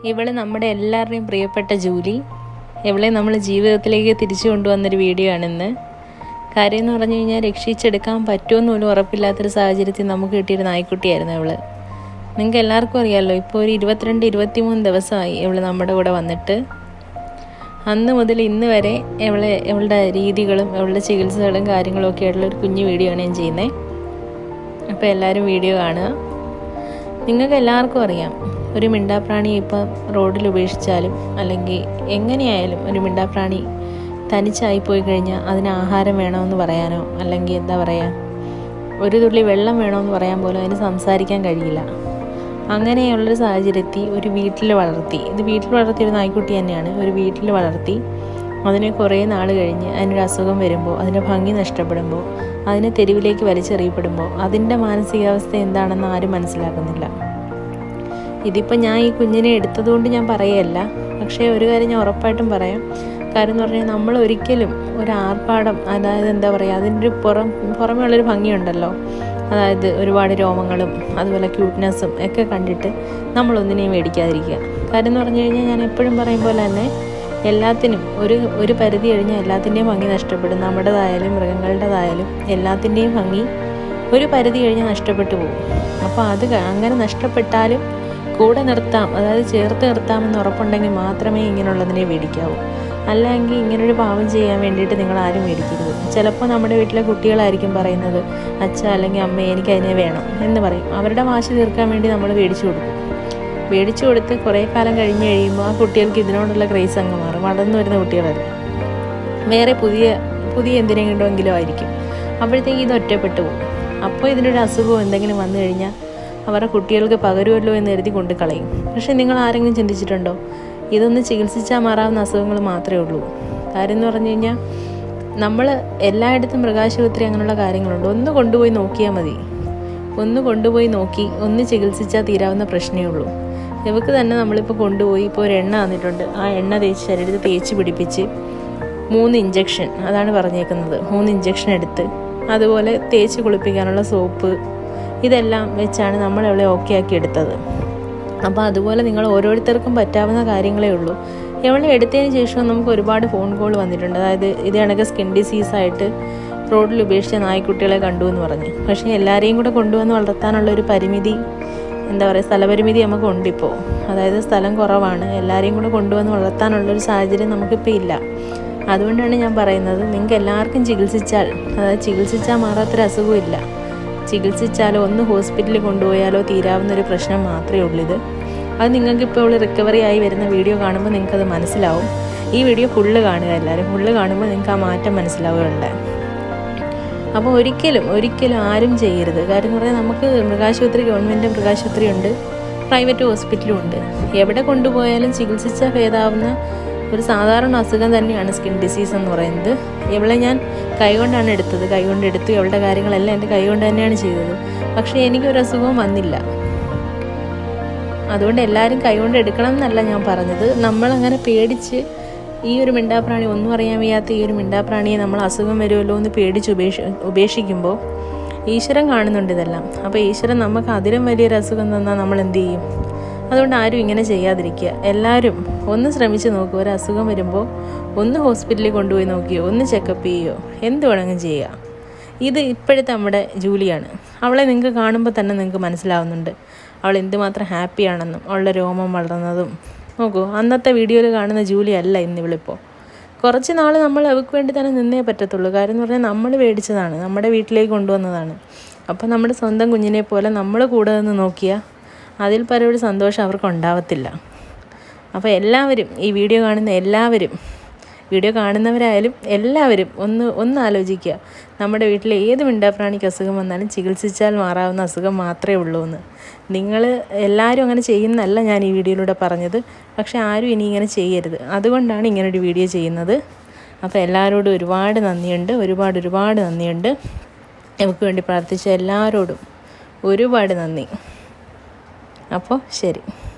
ഇവള് നമ്മുടെ എല്ലാവരുടെയും പ്രിയപ്പെട്ട ജൂലി ഇവളെ നമ്മൾ ജീവിതത്തിലേക്ക് തിരിച്ചു കൊണ്ടുവന്നൊരു വീഡിയോ ആണിന്ന് കാര്യം എന്ന് പറഞ്ഞു കഴിഞ്ഞാൽ രക്ഷിച്ചെടുക്കാൻ പറ്റുമെന്ന് പോലും ഉറപ്പില്ലാത്തൊരു സാഹചര്യത്തിൽ നമുക്ക് കിട്ടിയൊരു നായ്ക്കുട്ടിയായിരുന്നു ഇവള് നിങ്ങൾക്ക് എല്ലാവർക്കും അറിയാമല്ലോ ഇപ്പോൾ ഒരു ഇരുപത്തിരണ്ട് ഇരുപത്തിമൂന്ന് ദിവസമായി ഇവള് നമ്മുടെ കൂടെ വന്നിട്ട് അന്ന് മുതൽ ഇന്ന് വരെ ഇവളെ ഇവളുടെ രീതികളും ഇവളുടെ ചികിത്സകളും കാര്യങ്ങളും ഒക്കെ ആയിട്ടുള്ള ഒരു കുഞ്ഞു വീഡിയോ ആണ് ഞാൻ ചെയ്യുന്നത് അപ്പോൾ എല്ലാവരും വീഡിയോ കാണുക നിങ്ങൾക്ക് എല്ലാവർക്കും അറിയാം ഒരു മിണ്ടാപ്രാണി ഇപ്പം റോഡിൽ ഉപേക്ഷിച്ചാലും അല്ലെങ്കിൽ എങ്ങനെയായാലും ഒരു മിണ്ടാപ്രാണി തനിച്ചായി പോയി കഴിഞ്ഞാൽ അതിന് ആഹാരം വേണമെന്ന് പറയാനോ അല്ലെങ്കിൽ എന്താ പറയുക ഒരു തുള്ളി വെള്ളം വേണമെന്ന് പറയാൻ പോലും അതിന് സംസാരിക്കാൻ കഴിയില്ല അങ്ങനെയുള്ളൊരു സാഹചര്യത്തിൽ ഒരു വീട്ടിൽ വളർത്തി ഇത് വീട്ടിൽ വളർത്തിയ ഒരു നായ്ക്കുട്ടി തന്നെയാണ് ഒരു വീട്ടിൽ വളർത്തി അതിനെ കുറേ നാൾ കഴിഞ്ഞ് അതിനൊരു അസുഖം വരുമ്പോൾ അതിൻ്റെ ഭംഗി നഷ്ടപ്പെടുമ്പോൾ അതിനെ തെരുവിലേക്ക് വലിച്ചെറിയപ്പെടുമ്പോൾ അതിൻ്റെ മാനസികാവസ്ഥ എന്താണെന്ന് ആരും മനസ്സിലാക്കുന്നില്ല ഇതിപ്പോൾ ഞാൻ ഈ കുഞ്ഞിനെ എടുത്തതുകൊണ്ട് ഞാൻ പറയല്ല പക്ഷേ ഒരു കാര്യം ഞാൻ ഉറപ്പായിട്ടും പറയാം കാര്യം എന്ന് പറഞ്ഞാൽ നമ്മൾ ഒരിക്കലും ഒരു ആർഭാടം അതായത് എന്താ പറയുക അതിൻ്റെ ഒരു പുറം പുറമേ ഉള്ളൊരു ഭംഗിയുണ്ടല്ലോ അതായത് ഒരുപാട് രോമങ്ങളും അതുപോലെ ക്യൂട്ട്നെസ്സും ഒക്കെ കണ്ടിട്ട് നമ്മളൊന്നിനെയും മേടിക്കാതിരിക്കുക കാര്യം എന്ന് പറഞ്ഞു കഴിഞ്ഞാൽ ഞാൻ എപ്പോഴും പറയും പോലെ തന്നെ എല്ലാത്തിനും ഒരു ഒരു പരിധി കഴിഞ്ഞാൽ എല്ലാത്തിൻ്റെയും ഭംഗി നഷ്ടപ്പെടും നമ്മുടേതായാലും മൃഗങ്ങളുടേതായാലും എല്ലാത്തിൻ്റെയും ഭംഗി ഒരു പരിധി കഴിഞ്ഞാൽ നഷ്ടപ്പെട്ടു പോകും അപ്പോൾ അത് അങ്ങനെ നഷ്ടപ്പെട്ടാലും കൂടെ നിർത്താം അതായത് ചേർത്ത് നിർത്താമെന്ന് ഉറപ്പുണ്ടെങ്കിൽ മാത്രമേ ഇങ്ങനെയുള്ളതിനെ മേടിക്കാവൂ അല്ലെങ്കിൽ ഇങ്ങനൊരു പാവം ചെയ്യാൻ വേണ്ടിയിട്ട് നിങ്ങൾ ആരും മേടിക്കരുത് ചിലപ്പോൾ നമ്മുടെ വീട്ടിലെ കുട്ടികളായിരിക്കും പറയുന്നത് അച്ഛ അല്ലെങ്കിൽ അമ്മ എനിക്ക് അതിനെ വേണം എന്ന് പറയും അവരുടെ വാശി തീർക്കാൻ വേണ്ടി നമ്മൾ മേടിച്ചു കൊടുക്കും മേടിച്ചു കൊടുത്ത് കുറേ കാലം കഴിഞ്ഞ് കഴിയുമ്പോൾ ആ കുട്ടികൾക്ക് ഇതിനോടുള്ള ക്രേസ് അങ്ങ് മാറും വളർന്നു വരുന്ന കുട്ടികളല്ലേ വേറെ പുതിയ പുതിയ എന്തിനെങ്കിലുമെങ്കിലും ആയിരിക്കും അപ്പോഴത്തേക്ക് ഇത് ഒറ്റപ്പെട്ടു പോകും അപ്പോൾ ഇതിനൊരു അസുഖമോ എന്തെങ്കിലും വന്നു കഴിഞ്ഞാൽ അവരുടെ കുട്ടികൾക്ക് പകരുമല്ലോ എന്ന് എഴുതി കൊണ്ട് കളയും പക്ഷേ നിങ്ങൾ ആരെങ്കിലും ചിന്തിച്ചിട്ടുണ്ടോ ഇതൊന്ന് ചികിത്സിച്ചാൽ മാറാവുന്ന അസുഖങ്ങൾ മാത്രമേ ഉള്ളൂ കാര്യം എന്ന് പറഞ്ഞു കഴിഞ്ഞാൽ നമ്മൾ എല്ലായിടത്തും മൃഗാശുപത്രി അങ്ങനെയുള്ള കാര്യങ്ങളുണ്ട് ഒന്ന് കൊണ്ടുപോയി നോക്കിയാൽ മതി ഒന്ന് കൊണ്ടുപോയി നോക്കി ഒന്ന് ചികിത്സിച്ചാൽ തീരാവുന്ന പ്രശ്നമേ ഉള്ളൂ ഇവക്ക് തന്നെ നമ്മളിപ്പോൾ കൊണ്ടുപോയി ഇപ്പോൾ ഒരു എണ്ണ തന്നിട്ടുണ്ട് ആ എണ്ണ തേച്ച് ശരീരത്തിൽ തേച്ച് പിടിപ്പിച്ച് മൂന്ന് ഇഞ്ചക്ഷൻ അതാണ് പറഞ്ഞേക്കുന്നത് മൂന്ന് ഇഞ്ചക്ഷൻ എടുത്ത് അതുപോലെ തേച്ച് കുളിപ്പിക്കാനുള്ള സോപ്പ് ഇതെല്ലാം വെച്ചാണ് നമ്മൾ അവളെ ഓക്കെ ആക്കി എടുത്തത് അപ്പോൾ അതുപോലെ നിങ്ങൾ ഓരോരുത്തർക്കും പറ്റാവുന്ന കാര്യങ്ങളേ ഉള്ളൂ ഇവളെ എടുത്തതിന് ശേഷം നമുക്ക് ഒരുപാട് ഫോൺ കോൾ വന്നിട്ടുണ്ട് അതായത് ഇത് കണക്ക് സ്കിൻ ഡിസീസായിട്ട് റോഡിൽ ഉപേക്ഷിച്ച നായ്ക്കുട്ടികളെ കണ്ടു എന്ന് പറഞ്ഞ് പക്ഷേ എല്ലാവരെയും കൂടെ കൊണ്ടുവന്ന് വളർത്താനുള്ള ഒരു പരിമിതി എന്താ പറയുക സ്ഥലപരിമിതി നമുക്ക് ഉണ്ടിപ്പോൾ അതായത് സ്ഥലം കുറവാണ് എല്ലാവരെയും കൂടെ കൊണ്ടുവന്ന് വളർത്താനുള്ളൊരു സാഹചര്യം നമുക്കിപ്പോൾ ഇല്ല അതുകൊണ്ടാണ് ഞാൻ പറയുന്നത് നിങ്ങൾക്ക് എല്ലാവർക്കും ചികിത്സിച്ചാൽ അതായത് ചികിത്സിച്ചാൽ മാറാത്തൊരു അസുഖമില്ല ചികിത്സിച്ചാലോ ഒന്ന് ഹോസ്പിറ്റലിൽ കൊണ്ടുപോയാലോ തീരാവുന്ന ഒരു പ്രശ്നം മാത്രമേ ഉള്ളൂ ഇത് അത് നിങ്ങൾക്ക് ഇപ്പോൾ റിക്കവറി ആയി വരുന്ന വീഡിയോ കാണുമ്പോൾ നിങ്ങൾക്കത് മനസ്സിലാവും ഈ വീഡിയോ ഫുള്ള് കാണുക എല്ലാവരും ഫുള്ള് കാണുമ്പോൾ നിങ്ങൾക്ക് ആ മാറ്റം മനസ്സിലാവുകയുണ്ട് അപ്പോൾ ഒരിക്കലും ഒരിക്കലും ആരും ചെയ്യരുത് കാര്യം എന്ന് പറഞ്ഞാൽ നമുക്ക് മൃഗാശുപത്രി ഗവൺമെൻറ് മൃഗാശുപത്രി ഉണ്ട് പ്രൈവറ്റ് ഹോസ്പിറ്റലും ഉണ്ട് എവിടെ കൊണ്ടുപോയാലും ചികിത്സിച്ചാൽ ഭേദാവുന്ന ഒരു സാധാരണ അസുഖം തന്നെയാണ് സ്കിൻ ഡിസീസ് എന്ന് പറയുന്നത് ഇവളെ ഞാൻ കൈകൊണ്ടാണ് എടുത്തത് കൈകൊണ്ട് എടുത്തു ഇവളുടെ കാര്യങ്ങളെല്ലാം എൻ്റെ കൈകൊണ്ട് തന്നെയാണ് ചെയ്തത് പക്ഷേ എനിക്കൊരു അസുഖവും വന്നില്ല അതുകൊണ്ട് എല്ലാവരും കൈകൊണ്ട് എടുക്കണം എന്നല്ല ഞാൻ പറഞ്ഞത് നമ്മളങ്ങനെ പേടിച്ച് ഈ ഒരു മിണ്ടാപ്രാണി ഒന്നും അറിയാൻ വയ്യാത്ത ഈ ഒരു മിണ്ടാപ്രാണിയെ നമ്മൾ അസുഖം വരുമല്ലോ എന്ന് പേടിച്ച് ഉപേക്ഷ ഉപേക്ഷിക്കുമ്പോൾ ഈശ്വരൻ കാണുന്നുണ്ട് ഇതെല്ലാം അപ്പോൾ ഈശ്വരൻ നമുക്ക് അതിലും വലിയൊരു അസുഖം തന്നാൽ നമ്മൾ എന്ത് ചെയ്യും അതുകൊണ്ട് ആരും ഇങ്ങനെ ചെയ്യാതിരിക്കുക എല്ലാവരും ഒന്ന് ശ്രമിച്ച് നോക്കുക ഒരു അസുഖം വരുമ്പോൾ ഒന്ന് ഹോസ്പിറ്റലിൽ കൊണ്ടുപോയി നോക്കിയോ ഒന്ന് ചെക്കപ്പ് ചെയ്യുകയോ എന്ത് വേണമെങ്കിലും ചെയ്യുക ഇത് ഇപ്പോഴത്തെ നമ്മുടെ ജൂലിയാണ് അവളെ നിങ്ങൾക്ക് കാണുമ്പോൾ തന്നെ നിങ്ങൾക്ക് മനസ്സിലാവുന്നുണ്ട് അവൾ എന്തുമാത്രം ഹാപ്പിയാണെന്നും അവളുടെ രോമം വളർന്നതും നോക്കൂ അന്നത്തെ വീഡിയോയിൽ കാണുന്ന ജൂലി അല്ല ഇന്നിവളിപ്പോൾ കുറച്ച് നാൾ നമ്മൾ അവൾക്ക് വേണ്ടി തന്നെ നിന്നേ പറ്റത്തുള്ളൂ കാര്യം എന്ന് പറഞ്ഞാൽ നമ്മൾ മേടിച്ചതാണ് നമ്മുടെ വീട്ടിലേക്ക് കൊണ്ടുവന്നതാണ് അപ്പോൾ നമ്മുടെ സ്വന്തം കുഞ്ഞിനെ പോലെ നമ്മൾ കൂടെ നിന്ന് നോക്കിയാൽ അതിൽ പരം ഒരു സന്തോഷം അവർക്ക് ഉണ്ടാവത്തില്ല അപ്പോൾ എല്ലാവരും ഈ വീഡിയോ കാണുന്ന എല്ലാവരും വീഡിയോ കാണുന്നവരായാലും എല്ലാവരും ഒന്ന് ഒന്ന് ആലോചിക്കുക നമ്മുടെ വീട്ടിലെ ഏത് മിണ്ടാപ്രാണിക്ക് അസുഖം വന്നാലും ചികിത്സിച്ചാൽ മാറാവുന്ന അസുഖം മാത്രമേ ഉള്ളൂ എന്ന് നിങ്ങൾ എല്ലാവരും അങ്ങനെ ചെയ്യുന്നല്ല ഞാൻ ഈ വീഡിയോയിലൂടെ പറഞ്ഞത് പക്ഷേ ആരും ഇനി ഇങ്ങനെ ചെയ്യരുത് അതുകൊണ്ടാണ് ഇങ്ങനൊരു വീഡിയോ ചെയ്യുന്നത് അപ്പോൾ എല്ലാവരോടും ഒരുപാട് നന്ദിയുണ്ട് ഒരുപാട് ഒരുപാട് നന്ദിയുണ്ട് നമുക്ക് വേണ്ടി പ്രാർത്ഥിച്ച എല്ലാവരോടും ഒരുപാട് നന്ദി അപ്പോൾ ശരി